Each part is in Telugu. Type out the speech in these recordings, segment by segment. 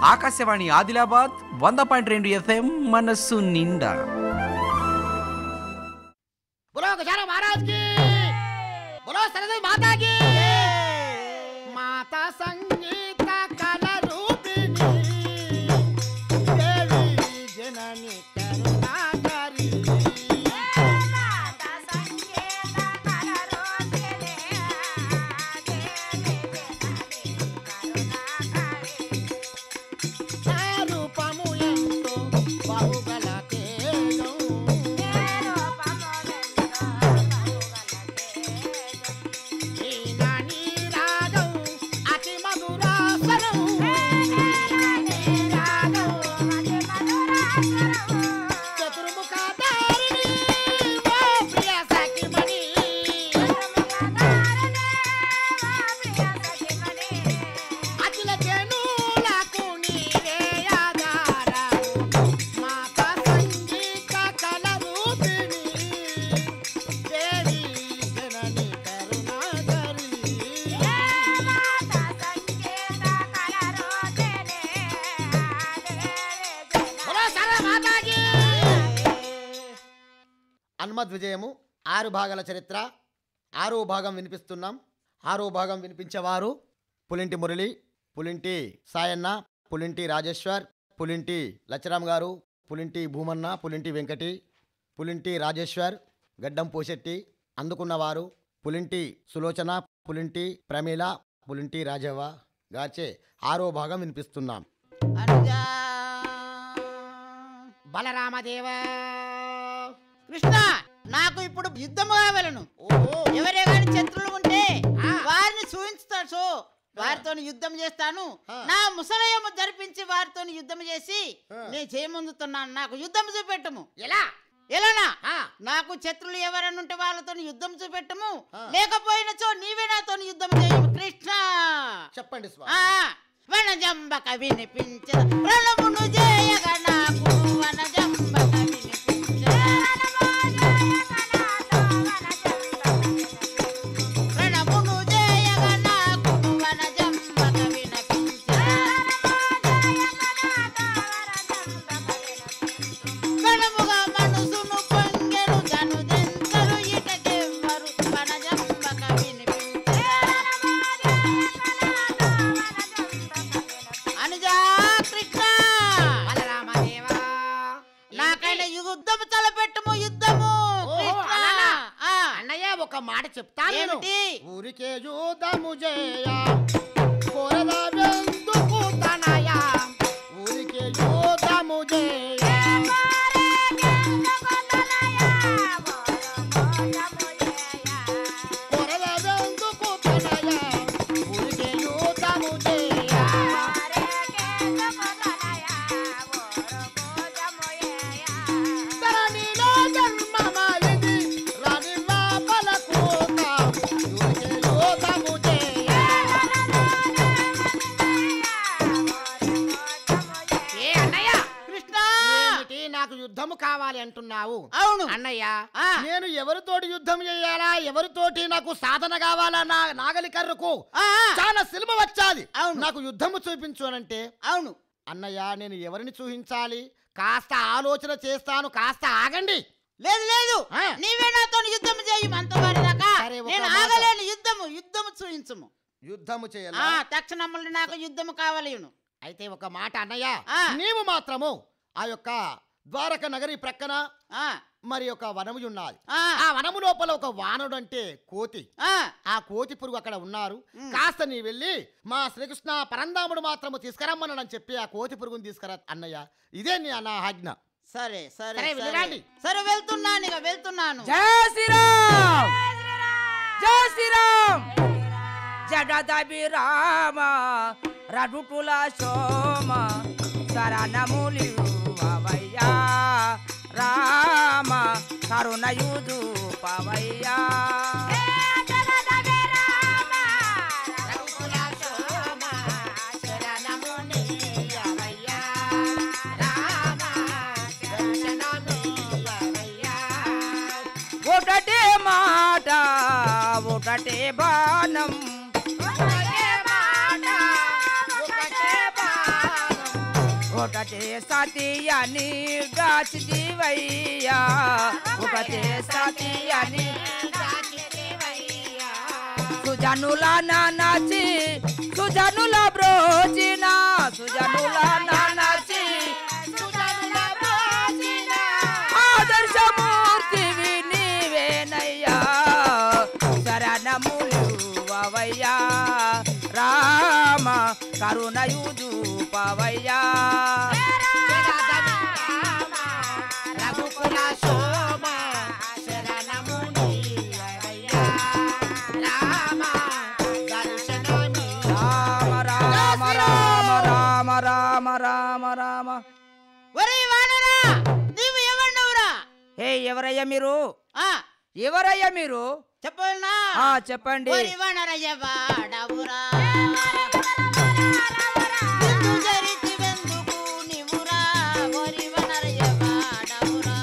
ఆకాశవాణి ఆదిలాబాద్ వంద పాయింట్ రెండు ఎఫ్ఎం మనస్సు నిండా बोलो गजानन महाराज की बोलो सरस्वती माता की माता संगीत कल रूपिणी देवी जननी करुणाकरी రూపము ఎంతో బాహుగల తేజం ఈనాని రాగం అతి మధురాసనం చతుర్ముఖాధారిణి ఓ ప్రియ సఖిమణి అఖిల జనులకు నీవే ఆధారము మాతా సంగీత కల రూపిణి దేవి జనని కరుణాకరి బోలో సరళ మాతాకి హనుమద్ విజయము ఆరు భాగాల చరిత్ర ఆరో భాగం వినిపిస్తున్నాం ఆరో భాగం వినిపించేవారు పులింటి మురళి పులింటి సాయన్న పులింటి రాజేశ్వర్ పులింటి లచ్చరామ్ గారు పులింటి భూమన్న పులింటి వెంకటి పులింటి రాజేశ్వర్ గడ్డం పోశెట్టి అందుకున్నవారు పులింటి సులోచన పులింటి ప్రమీల పులింటి రాజవ్వ గార్చే ఆరో భాగం వినిపిస్తున్నాం అనుజా బలరామదేవ కృష్ణ నాకు ఇప్పుడు యుద్ధం కావాలను ఓహో ఎవరే గాని శత్రులు ఉంటే ఆ. వారిని చూపించుతాను సో వారితో యుద్ధం చేస్తాను ఆ. నా ముసలయము జరిపించి వారితో యుద్ధం చేసి ఆ. నేను చేయముందుతున్నాను నాకు యుద్ధం చూపెట్టము ఎలా ఎలానా ఆ, నాకు శత్రులు ఎవరన్నా ఉంటే వాళ్ళతో యుద్ధం చూపెట్టము ఆ. లేకపోయినచో నీవే నాతో యుద్ధం చేయము కృష్ణ చెప్పండి ఆ స్వామి వనజంబక వినిపించద ప్రణమును చేయగ నాకు వనజంబక వినిపించద ప్రణమును చేయగ నాకు వనజంబక వినిపించద ప్రణముగా మనసును పొంగెను జనుదెంతరు ఇటకెవ్వరు వనజంబక వినిపించద అనుజా కృష్ణ బలరామదేవ నాకైనా యుద్ధము తలపెట్టము యుద్ధము ఓహో, కృష్ణ. అలానా? ఆ, అన్నయ్య ఒక మాట చెప్తాను నేను. ఏమిటి ఊరికే యూదము చేయ కొరదవెందుకు తనయ ఊరికే యూదము చేయ కొరదవెందుకు తనయ ఊరికే యూదము చేయ ధరణిలో జన్మమాయది రానివ్వ బలకూత ఊరికే యూదము చేయ ఏ అన్నయ్య కృష్ణ ఏమిటి నాకు యుద్ధము కావాలి అంటున్నావు అవును అన్నయ్య ఆ. నేను ఎవరితోటి యుద్ధం చేయాలా ఎవరితోటి నాకు సాధన కావాలా నా నాగలి కర్రకు ఆ, ఆ, చాలా సినిమ వచ్చాలి అవును. నాకు యుద్ధము చూపించు అనంటే అవును అన్నయ్య నేను ఎవరిని చూపించాలి కాస్త ఆలోచన చేస్తాను కాస్త ఆగండి లేదు లేదు ఆ. నీవే నాతో యుద్ధం చేయము అంతవరదాకా సరే, ఒక నేను మాట. ఆగలేను యుద్ధము యుద్ధము చూయించము యుద్ధము ఆ చేయాలా తక్షణములు నాకు యుద్ధము కావాలి అయితే ఒక మాట అన్నయ్య ఆ. నీవు మాత్రము ఆ యొక్క ద్వారక నగరి ప్రక్కన ఆ, మరి ఒక వనము ఉన్నది ఆ, ఆ వనము లోపల ఒక వానడు అంటే కోతి ఆ, ఆ కోతి పురుగు అక్కడ ఉన్నారు ఉమ్. కాస్త నీ వెళ్ళి మా శ్రీకృష్ణ పరందాముడు మాత్రము తీసుకురమ్మన్నాడని చెప్పి ఆ కోతి పురుగుని తీసుకురా అన్నయ్య ఇదే నీ నా ఆజ్ఞ సరే సరే సరే, సరే వెళ్ళిరండి. సరే వెళ్తున్నాను ఇక వెళ్తున్నాను జై శ్రీరామ్ జై శ్రీరామ్ జగదభిరామ రఘుకుల సోమ శరణములివయ్యా రామ కరుణయుదు పవయ్యా ఒకటే మాట ఒకటే బాణం ఒకటే మాట ఒకటే బాణం ఒకటే సతీయని దాచిదివయ్యా ఒకటే సతీయని సుజనుల నానాచి సుజనుల బ్రోచిన సుజనుల నానాచి ఆదర్శమూర్తివి నీవేనయ్యా శరణములువయ్యా రామ కరుణయుదు పవయ్యా రఘుకుల శోభ శరణము నీవయ్యా. రామ దర్శనమి రామ రామ రామ రామ రామ రామ రామ ఒరే వానరా నీవు ఎవరినవురా హే ఎవరయ్యా మీరు ఆ ఎవరయ్యా మీరు చెప్పనా ఆ చెప్పండి ఒరి వానరయ్య వాడవురా నిన్ను జరితివెందుకు నీవురా ఒరి వానరయ్య వాడవురా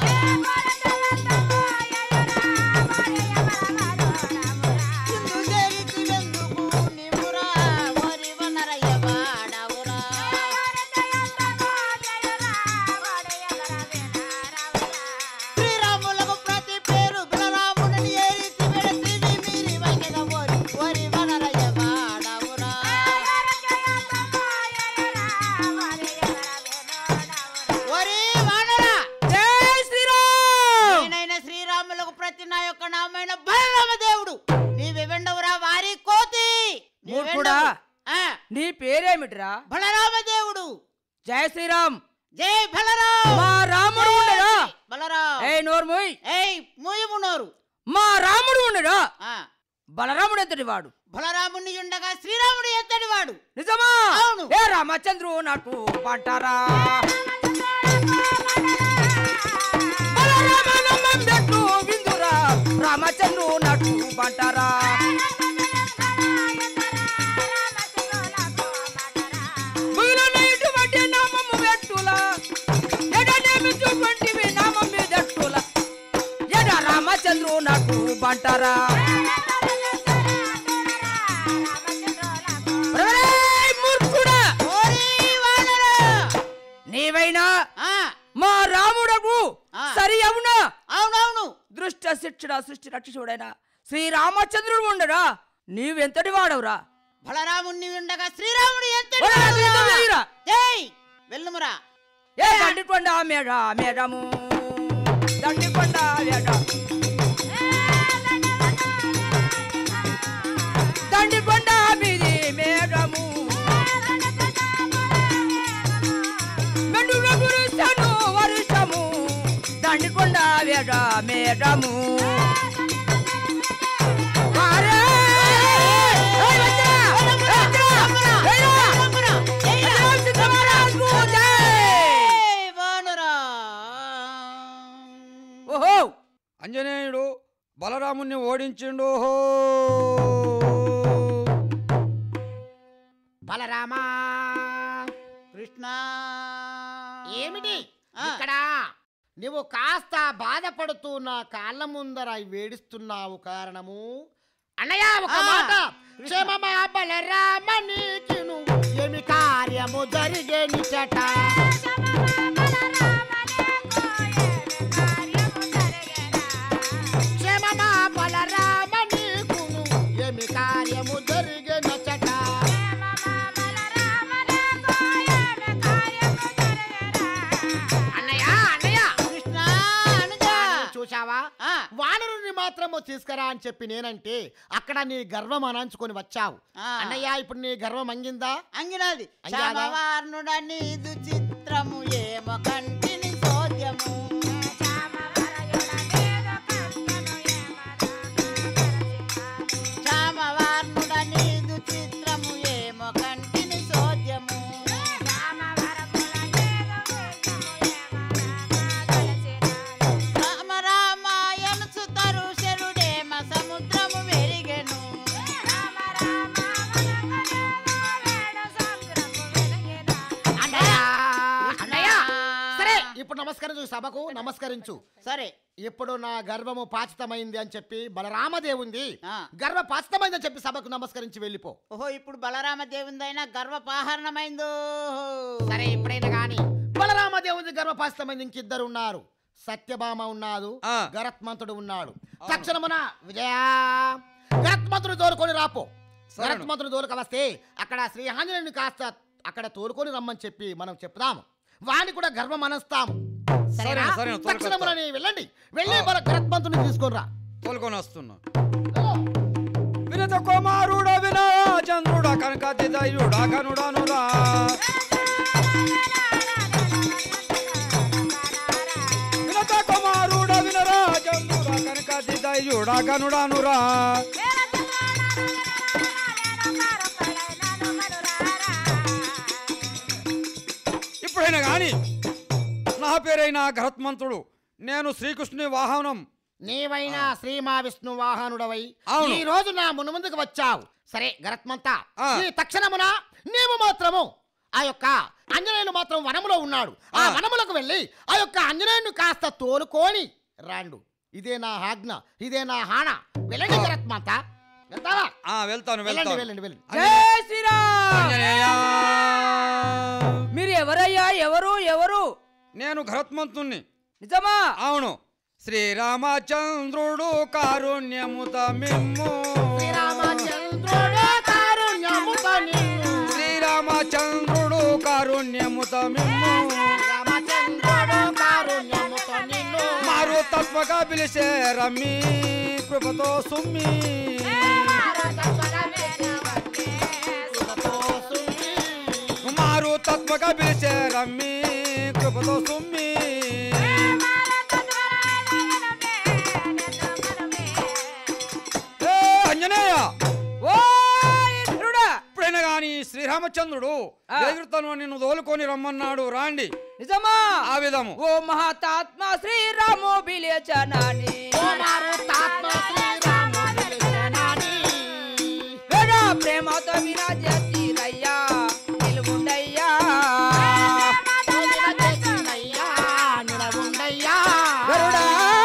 నిన్ను జరితివెందుకు నీవురా ఒరి వానరయ్య వాడవురా శ్రీరాములకు ప్రతి పేరు బలరాముడిని ఏరితి వెళతివి మీరి వగిన ఓరి ఓరి వనరయ్య వాడవురా ఓరి వానరా జై శ్రీరామ్ నేనైన శ్రీరాములకు ప్రతి నా యొక్క నామైన బలరామ దేవుడు నీవెవెండవురా వారి కోతి మూర్ఖుడా. నీవెండవు? ఆ, నీ పేరేమిట్రా బలరామ దేవుడు జై శ్రీరామ్ జై బలరాం మా రాముడు ఉండడా బలరాం ఏ నోర్మోయ్ ఏయ్ మూయమునోరు మా రాముడు ఉండడా ఆ బలరాముడు ఎంతటి వాడు బలరాముని ఉండగా శ్రీరాముడు ఎత్తడి వాడు నిజమా అవును. ఏ రామచంద్రు నాకు పంటారా బలరామనమ్మం పెట్టు విందురా రామచంద్రు నాకు పంటారా భూమిలోని ఇటువంటి నామము పెట్టులా ఎడనేమిటువంటి నామం మీదట్టులా ఎడ రామచంద్రు నాకు పంటారా ఒరేయ్ మూర్ఖుడా ఓరి వానరా నీవైనా ఆ మా రాముడకు ఆ. సరి అవునా అవునవును దృష్ట శిక్షణ సృష్టి రక్షించుడైన శ్రీరామచంద్రుడు ఉండరా నీవెంతటి వాడవురా బలరాముని ఉండగా శ్రీరాముడు ఎత్తడి ఒరే, వాడురా. అతనితో వెళ్ళిరా. జై వెళ్ళుమురా ఏ దండికొండ మేడ మేడము దండికొండ మేడ దండికొండ మీది మేడము మెండు కురుసను వర్షము దండికొండ మేడ మేడము అరే! ఏయ్ వచ్చా! వచ్చా! ఏయ్రా! ఏయ్రా, సీతారామరాజు జై! జై వానరా ఓహో అంజనేయుడు బలరాముని ఓడించిండు ఓహో బలరామా కృష్ణ ఏమిటి ఆ. ఇక్కడ నువ్వు కాస్త బాధపడుతూ నా కాళ్ళ ముందర వేడిస్తున్నావు కారణము అన్నయ్య ఒక ఆ. మాట క్షేమమా బలరామ నీకును ఏమి కార్యము జరిగేని చట క్షేమమా బలరామ నీకును ఏమి కార్యము జరిగేని చట అన్నయ్య అన్నయ్య కృష్ణ అనుజా చూసావా ఆ, వానరుని మాత్రము తీసుకురా అని చెప్పి నేనంటే అక్కడ నీ గర్వం అనంచుకొని వచ్చావు ఆ. అన్నయ్య ఇప్పుడు నీ గర్వం అంగిందా అంగినది అయ్యాగా. శ్యామవార్ణుడ నీదు చిత్రము ఏమో కంటిని సోద్యము శ్యామవార్ణుడ నీదు చిత్రము ఏమో కంటిని సోద్యము రామ రామాయణ సుతరు శరుడేమ సముద్రము వెరిగెను అన్నయ్య అన్నయ్య సరే కృష్ణ. ఇప్పుడు నమస్కరించు సభకు నమస్కరించు సరే ఇప్పుడు నా గర్వము పాచితమైంది అని చెప్పి బలరామదేవుంది ఆ. గర్వ పాచితమైంది అని చెప్పి సభకు నమస్కరించి వెళ్ళిపో ఓహో ఇప్పుడు బలరామ దేవుందైనా గర్వపాహరణమైందో సరే ఎప్పుడైనా గాని బలరామదేవుని గర్భపాస్తమైంది ఇంకిద్దరు ఉన్నారు సత్యభామ ఉన్నాడు ఆ. గరత్మంతుడు ఉన్నాడు తక్షణమున విజయ గరత్మంతుడు తోలుకొని రాపో సరేను. గరత్మంతుడు తోలుక వస్తే అక్కడ శ్రీ ఆంజనేయుని కాస్త అక్కడ తోలుకొని రమ్మని చెప్పి మనం చెప్దాము వాణ్ణి కూడా గర్వం అనస్తాము సరేనా సరేను, సరేను, తోలుకొస్తా. తక్షణమున వెళ్ళండి వెళ్ళి ఆ. మన గరత్మంతుని తీసుకొని రా తోలుకొని వస్తున్నా వినత కుమారుడ వినా చంద్రుడ కనక దయుడ కనుడనురా వినత కుమారుడ వినరా చంద్రుడ కనక దయుడ కనుడనురా ఇప్పుడైనా గాని నా పేరైన గరత్మంతుడు నేను శ్రీకృష్ణుని వాహనం నీవైనా శ్రీ మహావిష్ణు వాహనుడవై అవును. ఈ రోజు నా మును ముందుకు వచ్చావు సరే గరత్మంతా ఆ. ఈ తక్షణమున నీవు మాత్రము ఆ యొక్క ఆంజనేయులు మాత్రం వనములో ఉన్నాడు ఆ ఆ. వనములకు వెళ్ళి ఆ యొక్క ఆంజనేయుని కాస్త తోలుకొని రాండు ఇదే నా ఆజ్ఞ ఇదే నా హాన వెళ్ళండి ఆ. గరత్మంతా వెళ్తావా ఆ వెళ్తాను వెళ్ళండి వెళ్తాను వెళ్ళండి వెళ్ళండి జై శ్రీరామ్ ఆంజనేయ. మీరు ఎవరయ్యా ఎవరు ఎవరు నేను భరత్మంతుణ్ణి నిజమా అవును శ్రీరామచంద్రుడు కారుణ్యముత మిమ్ము శ్రీరామచంద్రుడే కారుణ్యముతో నిన్ను. శ్రీరామచంద్రుడు కారుణ్యముత మిమ్ము శ్రీరామచంద్రుడు కారుణ్యముతో నిన్ను. మారు తత్వగా పిలిచే రమ్మి కృపతో సుమ్మి కృపతో సుమ్మి. మారు తత్వగా పిలిచే రమ్మి కృపతో సుమ్మి ఏ అంజనేయ ఓ ఇంద్రుడా ఇప్పుడైనా గాని శ్రీరామచంద్రుడు ఆ. ఎగురుతను నిన్ను తోలుకొని రమ్మన్నాడు రాండి నిజమా ఆ విధము ఓ మహాతాత్మ శ్రీరాము బిలేచనాని మారుతాత్మ శ్రీరాముడి జనని. వేద ప్రేమతో విరాజతీరయ్యా నిలువుండయ్యా తొలిన చేసినయ్యా, నిలవుండయ్యా. గరుడా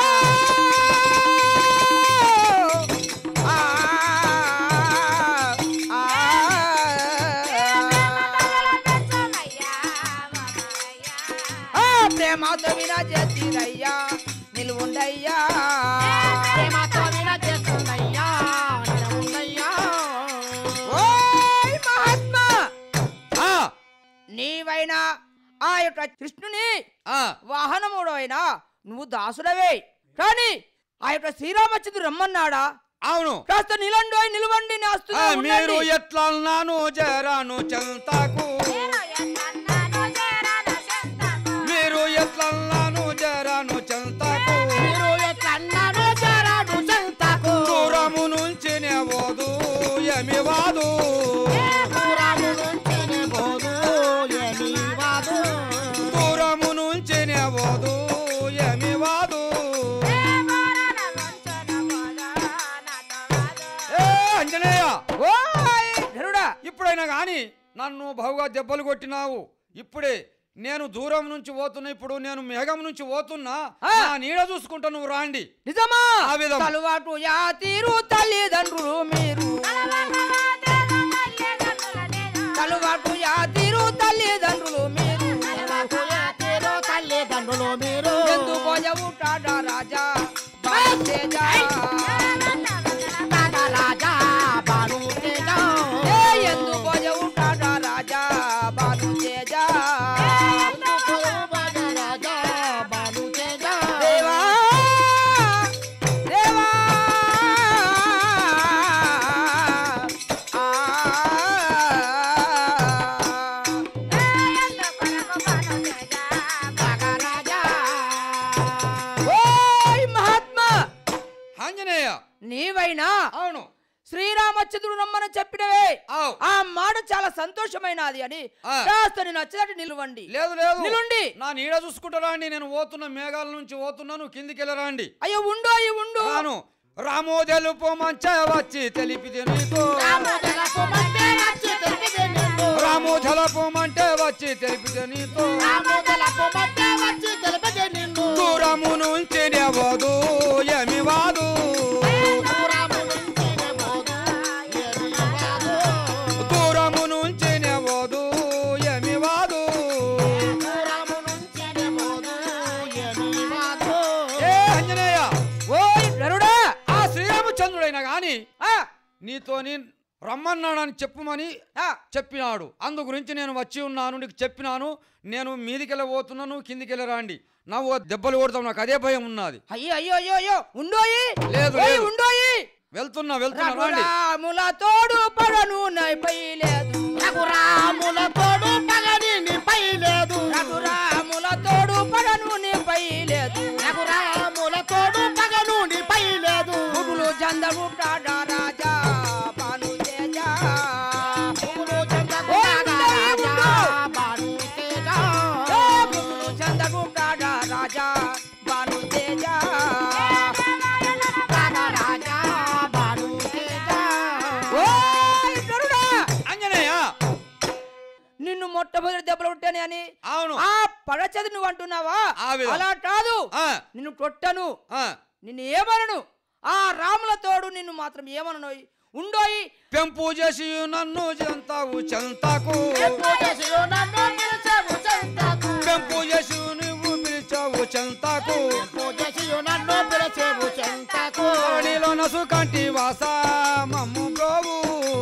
ఆ, ఆ, ఆ, ప్రేమతో విరాజతీరయ్యా నిలువుండయ్యా ప్రేమ తొలిన చేసినయ్యా, నిలవుండయ్యా. ఓయ్ మహాత్మా ఆ నీవైనా ఆ యొక్క కృష్ణుని ఆ వాహనముడు అయినా నువ్వు దాసుడవే కానీ ఆ యొక్క శ్రీరామచంద్రుడు రమ్మన్నాడా అవును కాస్త నిలండి నిలవండి ఆ, నాస్తున్నా మీరు ఎట్లా నాను జరాను చెంతాకు మీరు ఎట్లా నాను జరాను చెంతాకు మీరు ఎట్లన్నారో జరాడు చెంతకు. దూరము నుంచి నేవోదు ఎమి వాదు దూరము నుంచినే పోదు, ఏమీ వాదు. దూరము నుంచి నేవోదు ఎమి వాదు ఏ అంజనేయ ఓయ్ గరుడా ఇప్పుడైనా గాని నన్ను బహుగా దెబ్బలు కొట్టినావు ఇప్పుడే నేను దూరం నుంచి పోతున్నా ఇప్పుడు నేను మేఘం నుంచి పోతున్నా ఆ. నా నీడ చూసుకుంటా నువ్వు రాండి నిజమా ఆ విధం. తలువాటు యా తీరు తల్లిదండ్రులు మీరు తలువాటు యా తీరు తల్లిదండ్రులు మీరు తలకు ఎత్తిరో తల్లిదండ్రులు మీరు ఎందు పోజవుటాడా రాజా బాసేజా. తాత రాజా బాను తేజ. ఏ ఎందు పోజవుటాడా రాజా బాను తేజా. ఎందుకు బాల రాజా బాను తేజ. దేవా దేవా తాత రాజా. ఓయ్ మహాత్మా ఆంజనేయ నీవైనా అవును శ్రీరామచంద్రుడు రమ్మని చెప్పినవే ఆవ్. ఆ మాట చాలా సంతోషమైనది అని ఆ. కాస్త నేను నచ్చినట్టు నిలవండి లేదు లేదు నిలుండి. నా నీడ చూసుకుంటారా అండి నేను పోతున్న మేఘాల నుంచి పోతున్నాను కిందికి వెళ్ళరాండి అయ్యో ఉండు అయ్యో ఉండు రాను రామో తెలుపు మంచ వచ్చి తెలిపితే నీకు రామోదలపు మధ్య వచ్చి తెలిపితే నిన్ను. రామో జలపమంటే వచ్చి తెలిపితే నీతో రామోదలపు మధ్య వచ్చి తెలిపితే నిన్ను. దూరము నుంచి నేవోదు ఎమి వాదు దూరము నుంచినే పోదు, ఏమీ వాదు. దూరము నుంచి నేవోదు ఎమి వాదు దూరము నీతోని రమ్మన్నాడని చెప్పమని ఆ, చెప్పినాడు అందు గురించి నేను వచ్చి ఉన్నాను నీకు చెప్పినాను నేను మీదికి వెళ్ళబోతున్నాను కిందికి వెళ్ళరాండి నాకు దెబ్బలు కొడతాం నాకు అదే భయం ఉన్నది అయ్యో అయ్యో అయ్యో అయ్యో ఉండోయి లేదు, ఓయ్, లేదు. ఉండోయి వెళ్తున్నా వెళ్తున్నా రాండి రఘురాముల తోడు పడను నైపై లేదు రఘురాముల తోడు పగని నీపై లేదు రఘురాముల తోడు పడను నీపై లేదు రఘురాముల తోడు పగను నీపై లేదు గుడులు చందము రాజా పాను తేజ పువ్వులు చందకు ఓయ్, రాగా ఉండోయి, రాజా, ఉండో. బాను తేజ. ఏ గుడులు చందము రాజా పాను తేజ రాగా రాజా, బాను తేజ. ఓయ్ గరుడా అంజనేయ నిన్ను మొట్టమొదటి దెబ్బలు కొట్టాను అని అవును ఆ పడచది నువ్వు అంటున్నావా ఆ విధం. అలా కాదు ఆ, నిన్ను కొట్టను ఆ. నిన్ను ఏమనను ఆ రాముల తోడు నిన్ను మాత్రం ఏమనను ఉండోయి పెంపు చేసి నన్ను చెంతావు చెంతాకు పూజసియు నన్ను పిలిచెవు చెంతకు. పెంపు చేసి నువ్వు పిలిచావు చెంతాకు పూజసియు నన్ను పిలిచెవు చెంతకు. నీలో నసు కంటి వాస మమ్ము గోవు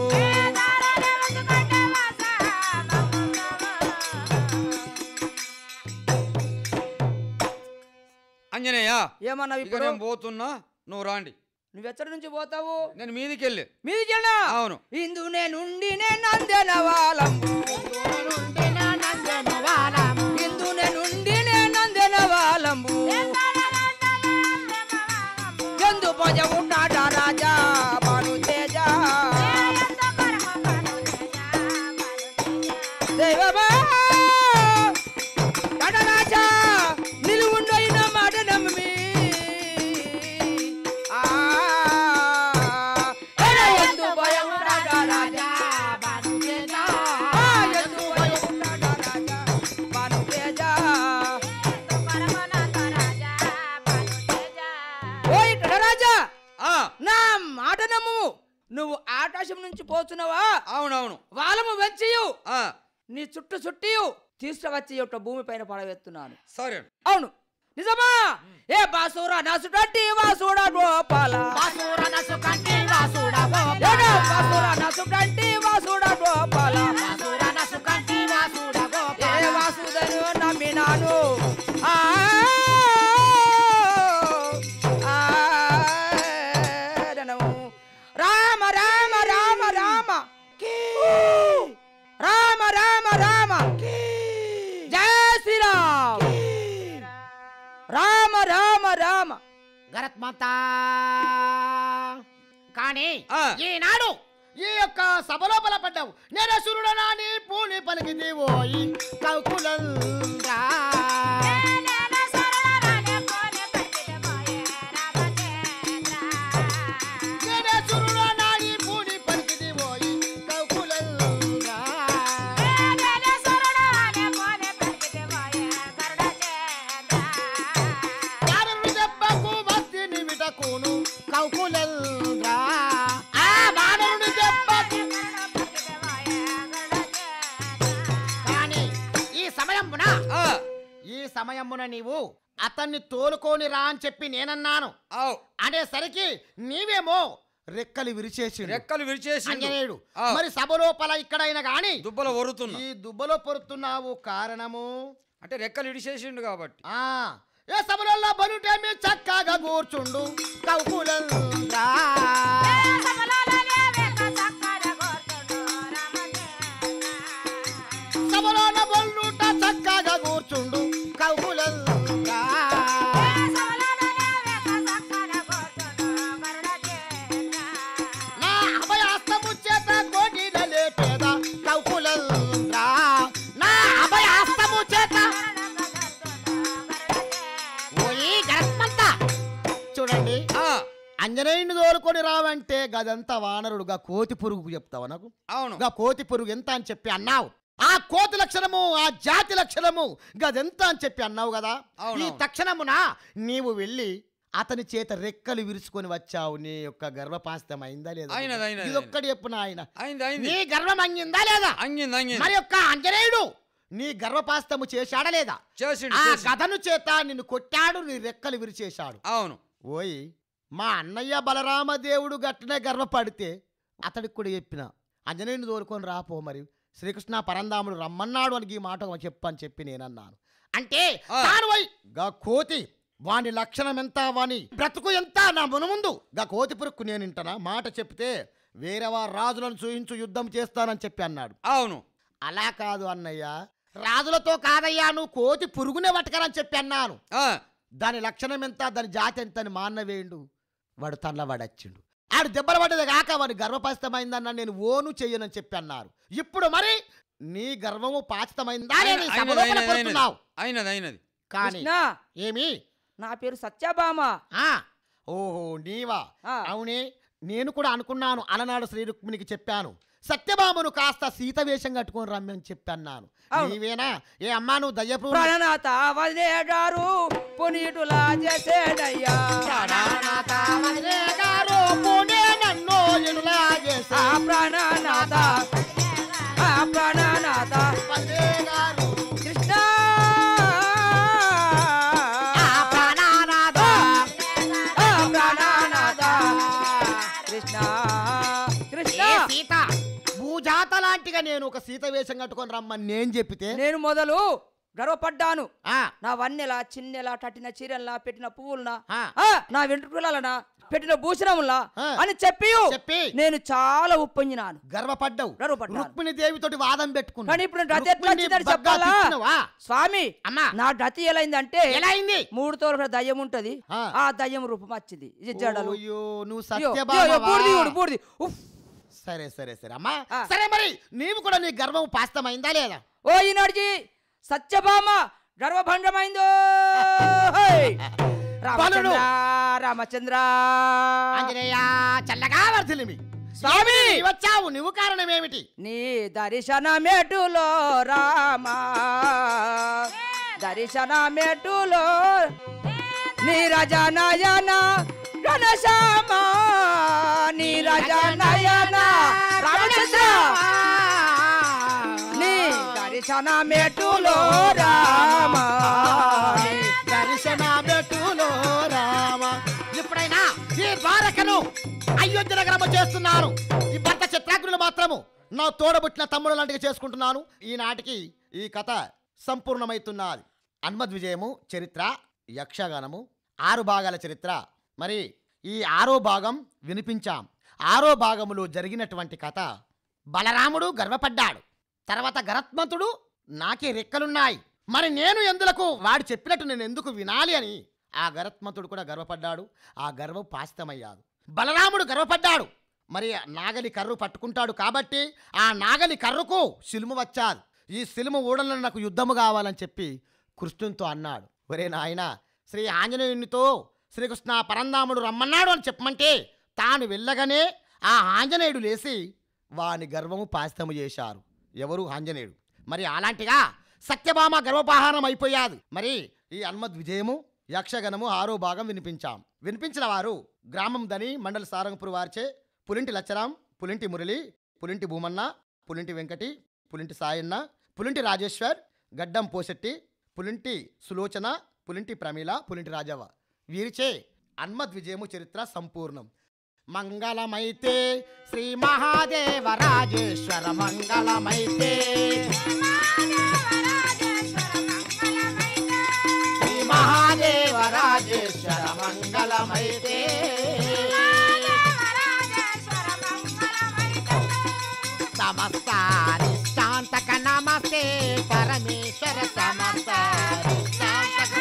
అంజనేయ ఏమన్నావు ఇక ఇప్పుడు నేను పోతున్నా నువ్వు రాండి నువ్వెచ్చడి నుంచి పోతావు నేను మీదికి వెళ్ళి మీదికెళ్ళా అవును ఇందు నేనుండి నేనందెన వాళ్ళంబు నుండిన నందెను వాలము. ఇందు నేనుండి నేనందెన వాళ్ళంబు ఎందు భజ ఉంటాడ రాజా బాను తేజ దైవమా రాజా నిలువుండైన మాట నమ్మి ఆ ఎందు భయం రాజా రాజా బాను తేజ. ఆ ఎందు భయం రాజా రాజా బాను తేజ ఓయ్ రాజా ఆ, నా మాట నమ్ము నువ్వు ఆకాశం నుంచి పోతున్నావా అవునవును వాళ్ళము వెంచియు ఆ, నీ చుట్టూ చుట్టియు తీసుకువచ్చి యొక్క భూమి పైన పడవేస్తున్నాను సరే అవును నిజమా ఏ బాసురా నసుడంటి వాసుడ గోపాల బాసుర నసు కంటి వాసుడ గోపాల. ఏడా బాసురా నసుడంటి వాసుడ గోపాల బాసుర నసు కంటి వాసుడ ఏ గోపాల. వాసుదను నమ్మినాను ఆ ఆ, దనము. రామ రామ రామ రామ రామ రామ రామ జయ శ్రీరామ్ రామ రామ రామ గరత్మాత కానీ ఆ. ఈనాడు ఈ యొక్క సభలోపల పడ్డావు నేను సురుడనాని పూని పలికిది ఓయి కౌకులంద్రా నేనే సురుడనాని పూని పలికిది ఓయి కౌకులంద్రా యారుని దెబ్బకు భక్తిని విటకును కౌకులంద్రా ఆ మానవుని దెబ్బకు కానీ ఈ సమయమున ఆ, ఈ సమయమున నీవు అతన్ని తోలుకొని రా అని చెప్పి నేనన్నాను ఆవ్. అనేసరికి నీవేమో రెక్కలు విరిచేసి రెక్కలు విరిచేసి అంజనేయుడు మరి సభ లోపల ఇక్కడైనా గాని దుబ్బల వరుతున్నా ఈ దుబ్బలో పొరుతున్నావు కారణము అంటే రెక్కలు విడిచేసిండు కాబట్టి ఆ ఏ సభలలో బలుటేమి చక్కగా కూర్చుండు కౌకులంద్రా సభలోన బొల్లుట చక్కగా కూర్చుండు కౌకులంద్రా నా అభయాస్తము చేత కోటిన లేపేద కౌకులంద్రా నా అభయాస్తము చేత ఓయి గరత్మంత చూడండి ఆ, అంజనేయుని తోలుకొని రావంటే గదంతా వానరుడుగా కోతి పురుగు చెప్తావా నాకు అవును గా కోతి పురుగు ఎంత అని చెప్పి అన్నావు ఆ కోతి లక్షణము ఆ జాతి లక్షణము గదెంత అని చెప్పి అన్నావు కదా అవును. ఈ తక్షణమున నీవు వెళ్ళి అతని చేత రెక్కలు విరుచుకొని వచ్చావు నీ యొక్క గర్భపాస్తం అయిందా లేదా అయినది, అయినది, ఇది ఒక్కటి చెప్పున ఆయన అయింది అయింది నీ గర్వం అంగిందా లేదా అంగింది అంగింది మరి యొక్క అంజనేయుడు నీ గర్భపాస్తము చేశాడా లేదా చేసిండు ఆ చేసిండు. గదను చేత నిన్ను కొట్టాడు నీ రెక్కలు విరిచేశాడు అవును ఓయ్ మా అన్నయ్య బలరామదేవుడు గట్టనే గర్వపడితే అతడికి కూడా చెప్పిన అంజనేయుని తోలుకొని రాపో మరి శ్రీకృష్ణ పరంధాముడు రమ్మన్నాడు అని ఈ మాట చెప్పు అని చెప్పి నేనన్నాను అంటే ఆ. తాను వై గా కోతి వాని లక్షణం ఎంత వాని బ్రతుకు ఎంత నా మునముందు గా కోతి పురుక్కు నేను ఇంటనా మాట చెప్తే వేరే వారి రాజులను చూయించు యుద్ధం చేస్తానని చెప్పి అన్నాడు అవును అలా కాదు అన్నయ్య రాజులతో కాదయ్యా నువ్వు కోతి పురుగునే పట్టుకరని చెప్పి అన్నాను ఆ, దాని లక్షణం ఎంత దాని జాతి ఎంత అని మా అన్న వేయండు వాడు తనలో వాడచ్చిండు ఆడు దెబ్బలు పడ్డది కాక వాడి గర్వపాచితమైందన్న నేను ఓను చెయ్యనని చెప్పి అన్నారు ఇప్పుడు మరి నీ గర్వము పాచితమైందా అని అయినది, సభ అయినది, లోపల అయినది, పడుతున్నావు. అయినది అయినది కానీ కృష్ణ ఏమి నా పేరు సత్యభామ ఆ ఓహో నీవా ఆ. అవునే నేను కూడా అనుకున్నాను అలనాడు శ్రీ రుక్మిణికి చెప్పాను సత్యభామను కాస్త సీత వేషం కట్టుకొని రమ్మని చెప్పి అన్నాను అవును. నీవేనా ఏ అమ్మా నువ్వు దయ్యపు ప్రాణనాథ వదిలేడారు పునీటులా చేసేడయ్యా ప్రాణనాథ వదిలేగారు పుణ్య నన్ను ఎనులా చేసే ఆ ప్రాణనాథ ఆ ప్రాణనాథ వదిలేగారు. కృష్ణ ఆ ప్రాణనాథ. ఆ ప్రాణనాథ కృష్ణ కృష్ణ ఏ సీత భూజాత లాంటిగా నేను ఒక సీత వేషం కట్టుకొని రమ్మని నేను చెప్పితే నేను మొదలు గర్వపడ్డాను ఆ, నా వన్నెలా చిన్నెలా కట్టిన చీరల్లా పెట్టిన పువ్వులనా ఆ. ఆ, నా వెంట్రుకలనా పెట్టిన భూషణములా ఆ. అని చెప్పి చెప్పి నేను చాలా ఉప్పొంగినాను గర్వపడ్డావు గర్వపడ్డాను. రుక్మిణి దేవితోటి వాదం పెట్టుకున్నా కానీ ఇప్పుడు రథ ఎట్లా రుక్మిణి వచ్చిందని బగ్గా చెప్పాలా తిట్టినవా? స్వామి అమ్మా. నా గతి ఎలా అయిందంటే ఎలా అయింది మూడు తోల దయ్యం ఉంటది ఆ. ఆ దయ్యం రూపం వచ్చింది ఇది జడలు అయ్యో నువ్వు అయ్యో, అయ్యో, సత్యభామ బూడిది చూడు, బూడిది ఉఫ్. సరే సరే సరే అమ్మా ఆ. సరే మరి నీవు కూడా నీ గర్వం పాస్తమైందా లేదా ఓ ఈనాడికి సత్యభామ గర్వభంగమైందో హేయ్! రామచంద్ర రామచంద్ర ఆంజనేయ చల్లగా వర్ధిల్లిమి స్వామి నీవు వచ్చావు నువ్వు కారణమేమిటి నీ దర్శన మెటులో రామా దర్శన మెటులో నీ రజనయన ఘనశ్యామ నీ రజనయన రామచంద్ర నీ దర్శన మెటులో రామా దర్శన బెట్టులో రామ ఎప్పుడైనా ఈ ద్వారకను అయోధ్య నగరము చేస్తున్నాను ఈ భర్త చిత్రాగ్రులు మాత్రము నా తోడబుట్టిన తమ్ముడు లాంటిగా చేసుకుంటున్నాను ఈనాటికి ఈ కథ సంపూర్ణమైతున్నది హనుమద్ విజయము చరిత్ర యక్షగానము ఆరు భాగాల చరిత్ర మరి ఈ ఆరో భాగం వినిపించాం ఆరో భాగములో జరిగినటువంటి కథ బలరాముడు గర్వపడ్డాడు తర్వాత గరత్మంతుడు నాకే రెక్కలున్నాయి మరి నేను ఎందులకు వాడు చెప్పినట్టు నేను ఎందుకు వినాలి అని ఆ గరత్మంతుడు కూడా గర్వపడ్డాడు ఆ గర్వం పాసితమయ్యాడు బలరాముడు గర్వపడ్డాడు మరి నాగలి కర్రు పట్టుకుంటాడు కాబట్టి ఆ నాగలి కర్రుకు సిలుము వచ్చాది ఈ సిలుము ఊడలను నాకు యుద్ధము కావాలని చెప్పి కృష్ణునితో అన్నాడు ఒరే నాయన శ్రీ ఆంజనేయునితో శ్రీకృష్ణ పరంధాముడు రమ్మన్నాడు అని చెప్పమంటే తాను వెళ్ళగానే ఆ ఆంజనేయుడు లేచి వాని గర్వము పాస్తము చేశారు ఎవరు ఆంజనేయుడు మరి అలాంటిగా సత్యభామ గర్వపాహారం అయిపోయాది మరి ఈ హనుమద్ విజయము యక్షగణము ఆరో భాగం వినిపించాం వినిపించిన వారు గ్రామం దని మండల సారంగపురి వారిచే పులింటి లచ్చరాం పులింటి మురళి పులింటి భూమన్న పులింటి వెంకటి పులింటి సాయన్న పులింటి రాజేశ్వర్ గడ్డం పోసెట్టి పులింటి సులోచన పులింటి ప్రమీల పులింటి రాజవ్వ వీరిచే హనుమద్ విజయము చరిత్ర సంపూర్ణం మంగళమైతే శ్రీ మహాదేవ రాజేశ్వర మంగళమైతే శ్రీ మహాదేవ రాజేశ్వర మంగళమైతే సమస్త నిష్టాంతక నమస్తే పరమేశ్వర సమస్త నిష్టాంతక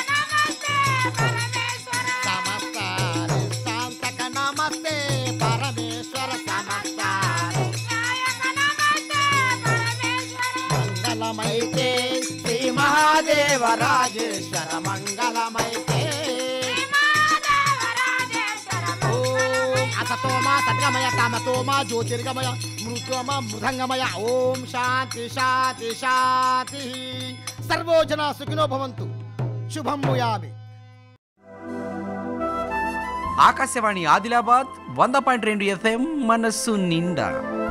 సమస్త నిష్టాంతక నమస్తే పరమేశ్వర సమస్త మంగళమైతే శ్రీ మహాదేవ రాజేశ్వర మంగళమైతే ఓం అసతోమా సద్గమయ కామతోమా జ్యోతిర్గమయ మృత్యోమ మృదంగమయ ఓం శాంతి శాంతి శాంతి సర్వో జనా సుఖినో భవంతు శుభం ముయామి ఆకాశవాణి ఆదిలాబాద్ వంద పాయింట్ రెండు ఎఫ్ఎం మనస్సు నిండా